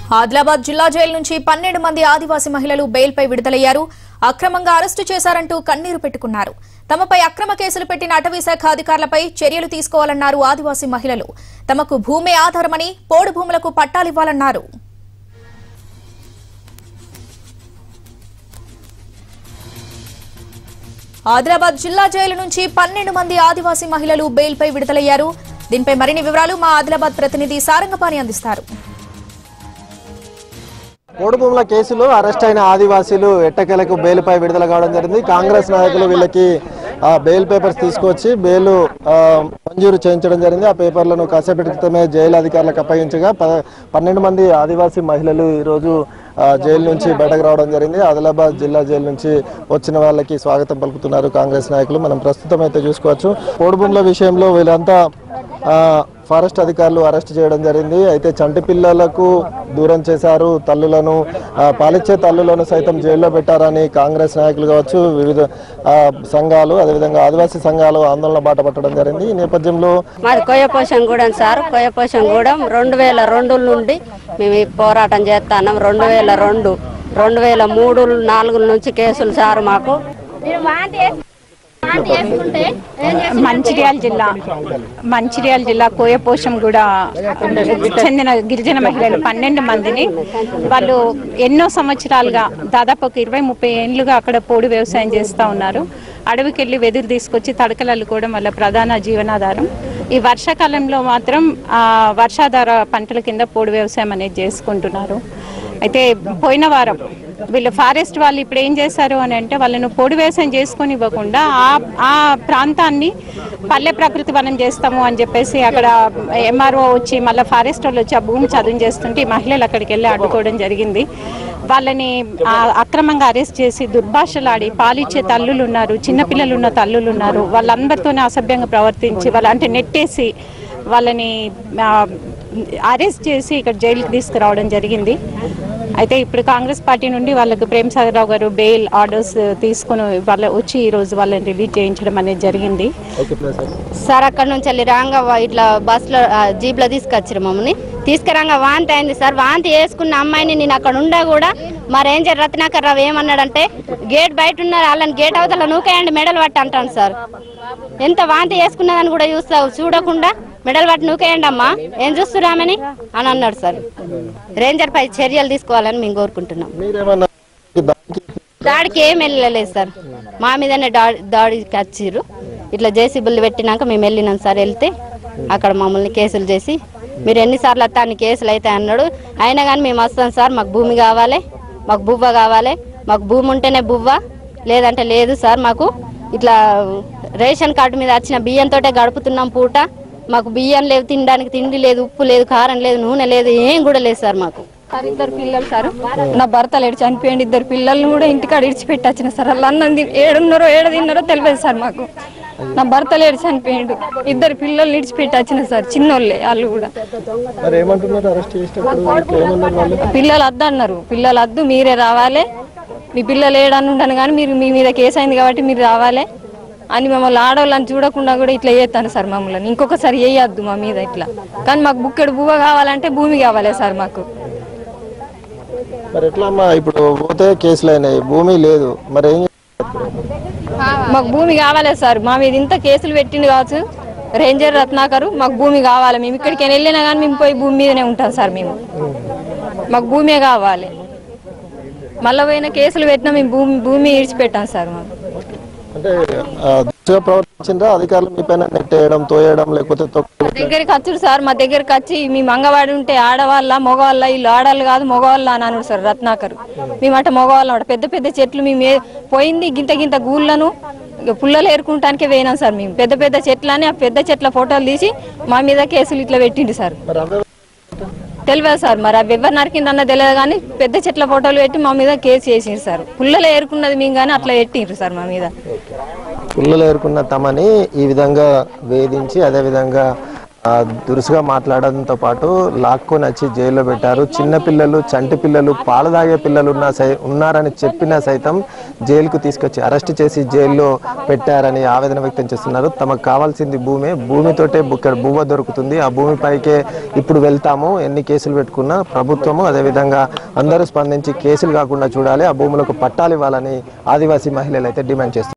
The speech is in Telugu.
ఆదిలాబాద్ జిల్లా జైలు నుంచి పన్నెండు మంది ఆదివాసీ మహిళలు బెయిల్పై విడుదలయ్యారు అక్రమంగా అరెస్టు చేశారంటూ కన్నీరు పెట్టుకున్నారు తమపై అక్రమ కేసులు పెట్టిన అటవీ శాఖ అధికారులపై చర్యలు తీసుకోవాలన్నారు ఆదివాసీ మహిళలు తమకు భూమే ఆధారమని పోడు భూములకు పట్టాలివ్వాలన్నారు ఆదిలాబాద్ జిల్లా జైలు నుంచి పన్నెండు మంది ఆదివాసీ మహిళలు బెయిల్పై విడుదలయ్యారు దీనిపై మరిన్ని వివరాలు మా ఆదిలాబాద్ ప్రతినిధి సారంగపాణి అందిస్తారు పోడు భూముల కేసులో అరెస్ట్ అయిన ఆదివాసీలు ఎట్టకేలకు బెయిల్పై విడుదల కావడం జరిగింది కాంగ్రెస్ నాయకులు వీళ్ళకి ఆ, బెయిల్ పేపర్స్ తీసుకొచ్చి బెయిల్ ఆ, మంజూరు చేయించడం జరిగింది ఆ పేపర్లను కాసేపటి క్రితమే జైలు అధికారులకు అప్పగించగా ప- పన్నెండు మంది ఆదివాసీ మహిళలు ఈరోజు ఆ, జైలు నుంచి బయటకు రావడం జరిగింది ఆదిలాబాద్ జిల్లా జైలు నుంచి వచ్చిన వాళ్ళకి స్వాగతం పలుకుతున్నారు కాంగ్రెస్ నాయకులు మనం ప్రస్తుతం అయితే చూసుకోవచ్చు పోడు భూముల విషయంలో వీళ్ళంతా ఆ, ఫారెస్ట్ అధికారులు అరెస్ట్ చేయడం జరిగింది అయితే చంటి పిల్లలకు దూరం చేశారు తల్లులను ఆ, పాలిచ్చే తల్లులను సైతం జైల్లో పెట్టారని కాంగ్రెస్ నాయకులు కావచ్చు వివిధ ఆ, సంఘాలు అదేవిధంగా ఆదివాసీ సంఘాలు ఆందోళన బాట పట్టడం జరిగింది ఈ నేపథ్యంలో మాది కొయ్యపోషంగూడెం సార్ కొయ్యపోషంగూడెం రెండు వేల రెండు నుండి మేము ఈ పోరాటం చేస్తున్నాం రెండు వేల రెండు రెండు వేల మూడు నాలుగు నుంచి కేసులు సార్ మాకు మంచిర్యాల జిల్లా మంచిర్యాల జిల్లా కోయపోషం కూడా చెందిన గిరిజన మహిళలు పన్నెండు మందిని వాళ్ళు ఎన్నో సంవత్సరాలుగా దాదాపు ఒక ఇరవై ముప్పై ఏళ్ళుగా అక్కడ పోడు వ్యవసాయం చేస్తూ ఉన్నారు అడవికి వెళ్ళి వెదురు తీసుకొచ్చి తడకలు అల్లుకోవడం వల్ల ప్రధాన జీవనాధారం ఈ వర్షాకాలంలో మాత్రం ఆ వర్షాధార పంటల కింద పోడు వ్యవసాయం అనేది చేసుకుంటున్నారు అయితే పోయిన వారం వీళ్ళు ఫారెస్ట్ వాళ్ళు ఇప్పుడు ఏం చేశారు అని అంటే వాళ్ళను పొడి వ్యవసాయం చేసుకొని ఇవ్వకుండా ఆ ఆ ప్రాంతాన్ని పల్లె ప్రకృతి వనం చేస్తాము అని చెప్పేసి అక్కడ ఎంఆర్ఓ వచ్చి మళ్ళీ ఫారెస్ట్ వాళ్ళు వచ్చి ఆ భూమి చదువు చేస్తుంటే ఈ మహిళలు అక్కడికి వెళ్ళి అడ్డుకోవడం జరిగింది వాళ్ళని ఆ అక్రమంగా అరెస్ట్ చేసి దుర్భాషలాడి పాలిచ్చే తల్లులు ఉన్నారు చిన్నపిల్లలు ఉన్న తల్లులు ఉన్నారు వాళ్ళందరితోనే అసభ్యంగా ప్రవర్తించి వాళ్ళ అంటే నెట్టేసి వాళ్ళని ఆ, అరెస్ట్ చేసి ఇక్కడ జైలుకి తీసుకురావడం జరిగింది అయితే ఇప్పుడు కాంగ్రెస్ పార్టీ నుండి వాళ్ళకు ప్రేమ్ సాగర్ రావు గారు బెయిల్ ఆర్డర్స్ తీసుకుని వాళ్ళ వచ్చి ఈ రోజు వాళ్ళని రిలీజ్ చేయించడం అనేది జరిగింది సార్ అక్కడ నుంచి వెళ్ళి రాంగా వా- ఇట్లా బస్సులో ఆ, జీప్లో తీసుకొచ్చారు మమ్మల్ని తీసుకురాగా వాంతి అయింది సార్ వాంతి వేసుకున్న అమ్మాయిని నేను అక్కడ ఉండా కూడా మా రేంజర్ రత్నాకర్ రావు ఏమన్నాడంటే గేట్ బయట ఉన్నారు వాళ్ళని గేట్ అవతల నూకేయండి మెడల్ పట్టి అంటాను సార్ ఎంత వాంతి వేసుకున్నదని కూడా చూస్తావు చూడకుండా మెడల్ పట్టి నూకేయండి అమ్మా ఏం చూస్తున్నామని అని అన్నాడు సార్ రేంజర్ పై చర్యలు తీసుకోవాలని మేము కోరుకుంటున్నాం మీరేమన్నా దానికి దాడికి ఏం వెళ్ళలేదు సార్ మా మీదనే దా- దాడికి వచ్చిర్రు ఇట్లా జేసీబీలు పెట్టినాక మేము వెళ్ళినాం సార్ వెళ్తే అక్కడ మమ్మల్ని కేసులు చేసి మీరు ఎన్నిసార్లు వస్తా అన్ని కేసులు అయితే అన్నాడు అయినా కానీ మేము వస్తాం సార్ మాకు భూమి కావాలి మాకు బువ్వ కావాలి మాకు భూమి ఉంటేనే బువ్వ లేదంటే లేదు సార్ మాకు ఇట్లా రేషన్ కార్డు మీద వచ్చిన బియ్యంతో గడుపుతున్నాం పూట మాకు బియ్యం లేవు తినడానికి తిండి లేదు ఉప్పు లేదు కారం లేదు నూనె లేదు ఏం కూడా లేదు సార్ మాకు సార్ ఇద్దరు పిల్లలు సార్ నా భర్త లేడు చనిపోయింది ఇద్దరు పిల్లల్ని కూడా ఇంటికాడ ఇడిచిపెట్టి వచ్చిన సార్ వాళ్ళు అన్నం తిని- ఏడున్నారో ఏడ తిన్నారో తెలియదు సార్ మాకు నా భర్త లేడు చనిపోయిండు ఇద్దరు పిల్లల్ని ఇడిచిపెట్టి వచ్చిన సార్ చిన్నోళ్ళే వాళ్ళు కూడా మరి ఏమంటున్నారు అరెస్ట్ చేసినప్పుడు ఇట్లా ఏమన్నారు వాళ్ళు పిల్లలు వద్దు అన్నారు పిల్లలు వద్దు మీరే రావాలి మీ పిల్లలు ఏడని ఉంటాను కానీ మీరు మీ మీద కేసు అయింది కాబట్టి మీరు రావాలి అని మమ్మల్ని ఆడవాళ్ళని చూడకుండా కూడా ఇట్లా చేస్తాను సార్ మమ్మల్ని ఇంకొకసారి వేయద్దు మా మీద ఇట్లా కానీ మాకు బుక్కెడు బువ్వ కావాలంటే భూమి కావాలి సార్ మాకు మరి ఎట్లా అమ్మా ఇప్పుడు పోతే కేసులు అయినాయి భూమి లేదు మరి ఏం మాకు భూమి కావాలి సార్ మా మీద ఇంత కేసులు పెట్టిండు కావచ్చు రేంజర్ రత్నాకరు మాకు భూమి కావాలి మేము ఇక్కడికి వెళ్ళినా కానీ మేము పోయి భూమి మీదనే ఉంటాం సార్ మేము మాకు భూమే కావాలి మళ్ళీ పోయిన కేసులు పెట్టినా మేము భూమి భూమి ఇడిచిపెట్టాం సార్ మాకు అంటే ఆ, దురుసుగా ప్రవర్తించిందా అధికారులు మీ పైన నెట్టేయడం తోయడం లేకపోతే తొక్క మా దగ్గరికి వచ్చుడు సార్ మా దగ్గరికి వచ్చి మీ మంగవాడి ఉంటే ఆడవాళ్ళ మగవాళ్ళ వీళ్ళు ఆడవాళ్ళు కాదు మగవాళ్ళ అని అన్నాడు సార్ రత్నాకర్ మేమంటే మగవాళ్ళం అన్నమాట. పెద్ద పెద్ద చెట్లు మేము ఏ- పోయింది గింత గింత గూళ్ళను ఇక పుల్లలు ఏరుకుంటానికే పోయినాం సార్ మేము పెద్ద పెద్ద చెట్లని ఆ పెద్ద చెట్ల ఫోటోలు తీసి మా మీద కేసులు ఇట్లా పెట్టిండు సార్ మరి అవే తెలియదు సార్ మరి అవి ఎవరు నరికిందన్న తెలియదు కానీ పెద్ద చెట్ల ఫోటోలు పెట్టి మా మీద కేసు చేసిండ్రు సార్ పుల్లలు ఏరుకున్నది మేము కానీ అట్లా పెట్టిండ్రు సార్ మా మీద పుల్లలు ఏరుకున్న తమని ఈ విధంగా వేధించి అదే విధంగా ఆ, ఆ, దురుసుగా మాట్లాడడంతో పాటు లాక్కొని వచ్చి జైల్లో పెట్టారు చిన్న పిల్లలు చంటి పిల్లలు పాలు తాగే పిల్లలు ఉన్న సై ఉన్నారని చెప్పినా సైతం జైలుకు తీసుకొచ్చి అరెస్ట్ చేసి జైల్లో పెట్టారని ఆవేదన వ్యక్తం చేస్తున్నారు తమకు కావాల్సింది భూమే భూమితోటే ఇక్కడ భూమ దొరుకుతుంది ఆ భూమిపైకే ఇప్పుడు వెళ్తాము ఎన్ని కేసులు పెట్టుకున్నా ప్రభుత్వము అదేవిధంగా అందరూ స్పందించి కేసులు కాకుండా చూడాలి ఆ భూములకు పట్టాలు ఇవ్వాలని ఆదివాసీ మహిళలు అయితే డిమాండ్ చేస్తున్నారు